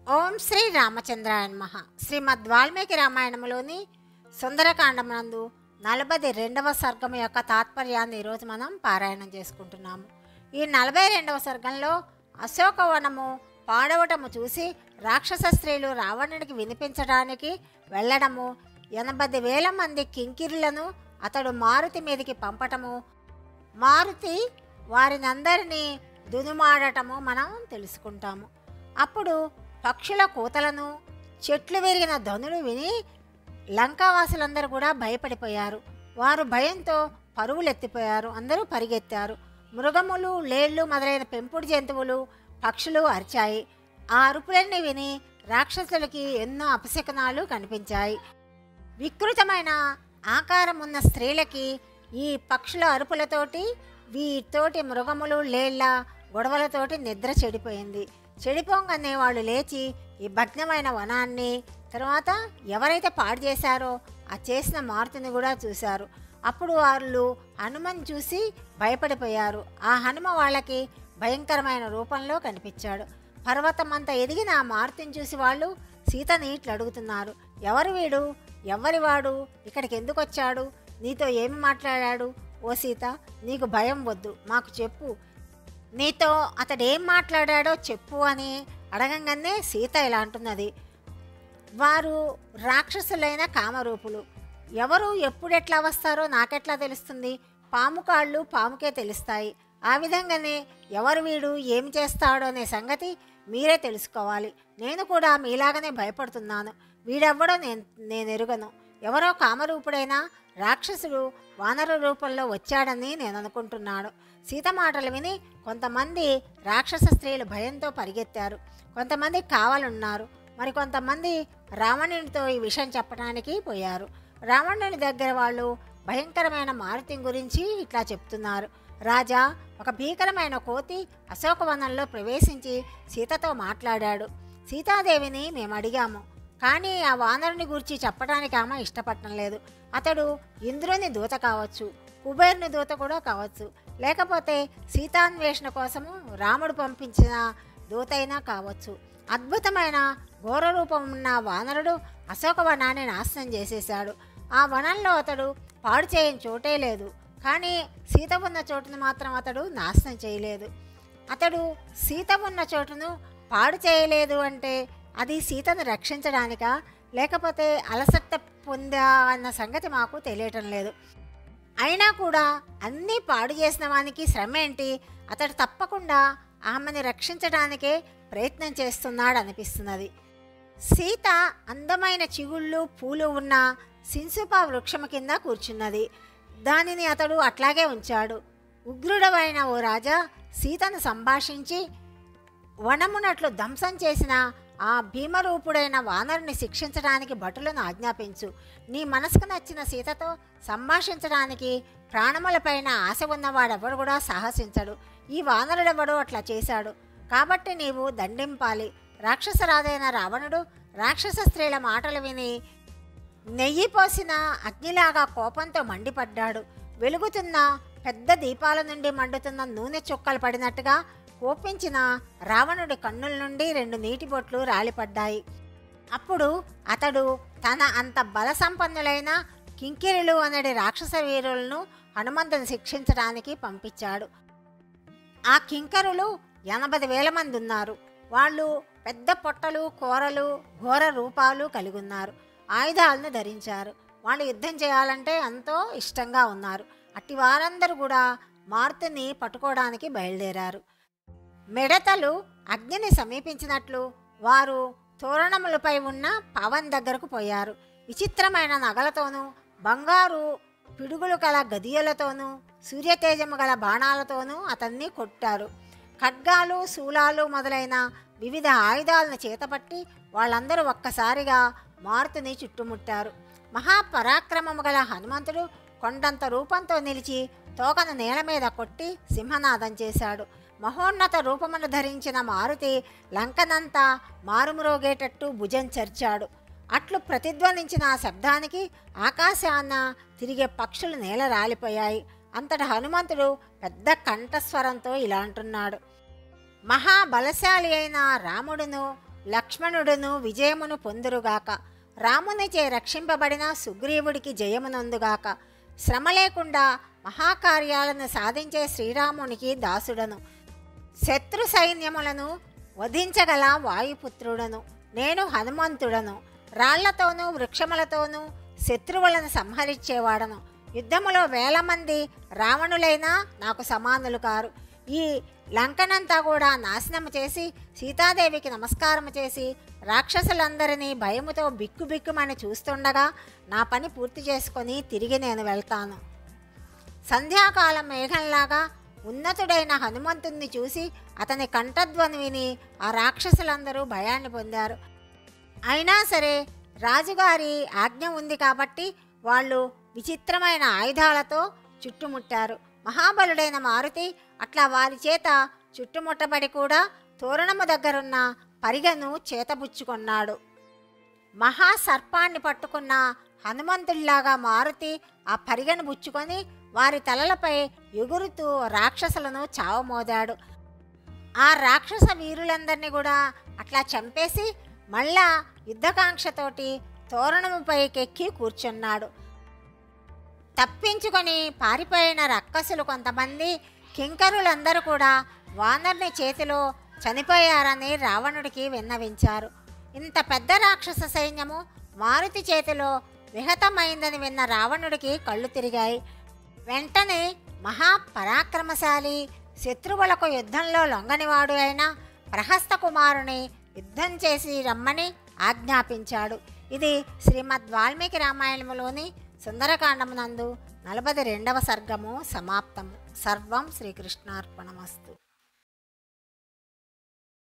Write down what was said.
ఓం శ్రీ రామచంద్రాయ నమః శ్రీమద్ వాల్మీకి రామాయణంలోని సుందరకాండమునందు నలభై రెండవ సర్గం యొక్క తాత్పర్యాన్ని ఈరోజు మనం పారాయణం చేసుకుంటున్నాము ఈ నలభై రెండవ సర్గంలో అశోకవనము పాడవటము చూసి రాక్షస స్త్రీలు రావణుడికి వినిపించడానికి వెళ్ళడము ఎనభై వేల మంది కింకిరులను అతడు మారుతి మీదకి పంపటము మారుతి వారినందరినీ దునుమాడటము మనం తెలుసుకుంటాము అప్పుడు పక్షుల కూతలను చెట్లు విరిగిన ధనులు విని లంకావాసులందరూ కూడా భయపడిపోయారు వారు భయంతో పరువులెత్తిపోయారు అందరూ పరిగెత్తారు మృగములు లేళ్ళు మొదలైన పెంపుడు జంతువులు పక్షులు అరిచాయి ఆ అరుపులన్నీ విని రాక్షసులకి ఎన్నో అపశకనాలు కనిపించాయి వికృతమైన ఆకారం ఉన్న స్త్రీలకి ఈ పక్షుల అరుపులతోటి వీటితోటి మృగములు లేళ్ళ గొడవలతోటి నిద్ర చెడిపోయింది చెడిపోగానే వాళ్ళు లేచి ఈ భగ్నమైన వనాన్ని తర్వాత ఎవరైతే పాడు చేశారో ఆ చేసిన మారుతిని కూడా చూశారు అప్పుడు వాళ్ళు హనుమని చూసి భయపడిపోయారు ఆ హనుమ వాళ్ళకి భయంకరమైన రూపంలో కనిపించాడు పర్వతమంతా ఎదిగిన ఆ మారుతిని చూసి వాళ్ళు సీతని ఇట్లు అడుగుతున్నారు ఎవరు వీడు ఎవరి వాడు ఇక్కడికి ఎందుకు వచ్చాడు నీతో ఏమి మాట్లాడాడు ఓ సీత నీకు భయం వద్దు మాకు చెప్పు నీతో అతడు ఏం మాట్లాడాడో చెప్పు అని అడగంగానే సీత ఇలా అంటున్నది వారు రాక్షసులైన కామరూపులు ఎవరు ఎప్పుడెట్లా వస్తారో నాకెట్లా తెలుస్తుంది పాము కాళ్ళు పాముకే తెలుస్తాయి ఆ విధంగానే ఎవరు వీడు ఏం చేస్తాడో అనే సంగతి మీరే తెలుసుకోవాలి నేను కూడా మీలాగనే భయపడుతున్నాను వీడెవ్వడో నేను నేను ఎరుగను ఎవరో కామరూపుడైనా రాక్షసుడు వానర రూపంలో వచ్చాడని నేను అనుకుంటున్నాను సీత మాటలు విని కొంతమంది రాక్షస స్త్రీలు భయంతో పరిగెత్తారు కొంతమంది కావాలన్నారు మరి కొంతమంది రావణునితో ఈ విషయం చెప్పడానికి పోయారు రావణుని దగ్గర వాళ్ళు భయంకరమైన మారుతి గురించి ఇట్లా చెప్తున్నారు రాజా ఒక భీకరమైన కోతి అశోకవనంలో ప్రవేశించి సీతతో మాట్లాడాడు సీతాదేవిని మేము అడిగాము కానీ ఆ వానరుని గురించి చెప్పడానికి ఆమె ఇష్టపడటం లేదు అతడు ఇంద్రుని దూత కావచ్చు కుబేరుని దూత కూడా కావచ్చు లేకపోతే సీతాన్వేషణ కోసము రాముడు పంపించిన దూతైనా కావచ్చు అద్భుతమైన ఘోర రూపం ఉన్న వానరుడు అశోకవనాన్ని నాశనం చేసేశాడు ఆ వనంలో అతడు పాడు చేయని చోటే లేదు కానీ సీత ఉన్న చోటును మాత్రం అతడు నాశనం చేయలేదు అతడు సీత ఉన్న చోటును పాడు చేయలేదు అంటే అది సీతను రక్షించడానికా లేకపోతే అలసట పొందా అన్న సంగతి మాకు తెలియటం లేదు అయినా కూడా అన్నీ పాడు చేసిన వానికి శ్రమ ఏంటి అతడు తప్పకుండా ఆమెని రక్షించడానికే ప్రయత్నం చేస్తున్నాడు అనిపిస్తున్నది సీత అందమైన చిగుళ్ళు పూలు ఉన్న సిన్సుపా వృక్షము కింద కూర్చున్నది దానిని అతడు అట్లాగే ఉంచాడు ఉగ్రుడమైన ఓ రాజా సీతను సంభాషించి వనమునట్లు ధ్వంసం చేసిన ఆ భీమరూపుడైన వానరుని శిక్షించడానికి భటులను ఆజ్ఞాపించు నీ మనసుకు నచ్చిన సీతతో సంభాషించడానికి ప్రాణములపైన ఆశ ఉన్నవాడెవడు కూడా సాహసించడు ఈ వానరుడెవడో అట్లా చేశాడు కాబట్టి నీవు దండింపాలి రాక్షసరాజైన రావణుడు రాక్షస స్త్రీల మాటలు విని నెయ్యి పోసిన అగ్నిలాగా కోపంతో మండిపడ్డాడు వెలుగుతున్న పెద్ద దీపాల నుండి మండుతున్న నూనె చుక్కలు పడినట్టుగా కోపించిన రావణుడి కన్నుల నుండి రెండు నీటి బొట్లు రాలిపడ్డాయి అప్పుడు అతడు తన అంత బల సంపన్నులైన కింకిరులు అనడి రాక్షస వీరులను హనుమంతుని శిక్షించడానికి పంపించాడు ఆ కింకరులు ఎనభై వేల మంది ఉన్నారు వాళ్ళు పెద్ద పొట్టలు కూరలు ఘోర రూపాలు కలిగి ఉన్నారు ఆయుధాలను ధరించారు వాళ్ళు యుద్ధం చేయాలంటే ఎంతో ఇష్టంగా ఉన్నారు అట్టి వారందరూ కూడా మారుతిని పట్టుకోవడానికి బయలుదేరారు మిడతలు అగ్నిని సమీపించినట్లు వారు తోరణములపై ఉన్న పవన్ దగ్గరకు పోయారు విచిత్రమైన నగలతోనూ బంగారు పిడుగులు గల గదియలతోనూ సూర్యతేజము గల బాణాలతోనూ అతన్ని కొట్టారు ఖడ్గాలు శూలాలు మొదలైన వివిధ ఆయుధాలను చేతపట్టి వాళ్ళందరూ ఒక్కసారిగా మారుతిని చుట్టుముట్టారు మహాపరాక్రమము గల హనుమంతుడు కొండంత రూపంతో నిలిచి తోకను నేల మీద కొట్టి సింహనాదం చేశాడు మహోన్నత రూపమును ధరించిన మారుతి లంకనంతా మారుమ్రోగేటట్టు భుజం చర్చాడు అట్లు ప్రతిధ్వనించిన ఆ శబ్దానికి ఆకాశాన తిరిగే పక్షులు నేల రాలిపోయాయి అంతటి హనుమంతుడు పెద్ద కంఠస్వరంతో ఇలా అంటున్నాడు మహాబలశాలి అయిన రాముడును లక్ష్మణుడును విజయమును పొందురుగాక రామునిచే రక్షింపబడిన సుగ్రీవుడికి జయమునందుగాక శ్రమ లేకుండా మహాకార్యాలను సాధించే శ్రీరామునికి దాసుడను శత్రు సైన్యములను వధించగల వాయుపుత్రుడను నేను హనుమంతుడను రాళ్లతోనూ వృక్షములతోనూ శత్రువులను సంహరించేవాడను యుద్ధములో వేల మంది రావణులైనా నాకు సమానులు కారు ఈ లంకనంతా కూడా నాశనం చేసి సీతాదేవికి నమస్కారం చేసి రాక్షసులందరినీ భయముతో బిక్కుబిక్కుమని చూస్తుండగా నా పని పూర్తి చేసుకొని తిరిగి నేను వెళ్తాను సంధ్యాకాలం మేఘంలాగా ఉన్నతుడైన హనుమంతుణ్ణి చూసి అతని కంఠధ్వని విని ఆ రాక్షసులందరూ భయాన్ని పొందారు అయినా సరే రాజుగారి ఆజ్ఞ ఉంది కాబట్టి వాళ్ళు విచిత్రమైన ఆయుధాలతో చుట్టుముట్టారు మహాబలుడైన మారుతి అట్లా వారి చేత చుట్టుముట్టబడి కూడా తోరణము దగ్గరున్న పరిగను చేతబుచ్చుకున్నాడు మహాసర్పాన్ని పట్టుకున్న హనుమంతుల్లాగా మారుతి ఆ పరిగను బుచ్చుకొని వారి తలలపై ఎగురుతూ రాక్షసులను చావమోదాడు ఆ రాక్షస వీరులందరినీ కూడా అట్లా చంపేసి మళ్ళా యుద్ధకాంక్షతోటి తోరణముపైకెక్కి కూర్చున్నాడు తప్పించుకొని పారిపోయిన రక్కసులు కొంతమంది కింకరులందరూ కూడా వానరుని చేతిలో చనిపోయారని రావణుడికి విన్నవించారు ఇంత పెద్ద రాక్షస సైన్యము మారుతి చేతిలో విహతమైందని విన్న రావణుడికి కళ్ళు తిరిగాయి వెంటనే మహాపరాక్రమశాలి శత్రువులకు యుద్ధంలో లొంగనివాడు అయిన ప్రహస్త కుమారుని యుద్ధం చేసి రమ్మని ఆజ్ఞాపించాడు ఇది శ్రీమద్ వాల్మీకి రామాయణములోని సుందరకాండమునందు నలభై రెండవ సర్గము సమాప్తము సర్వం శ్రీకృష్ణార్పణమస్తు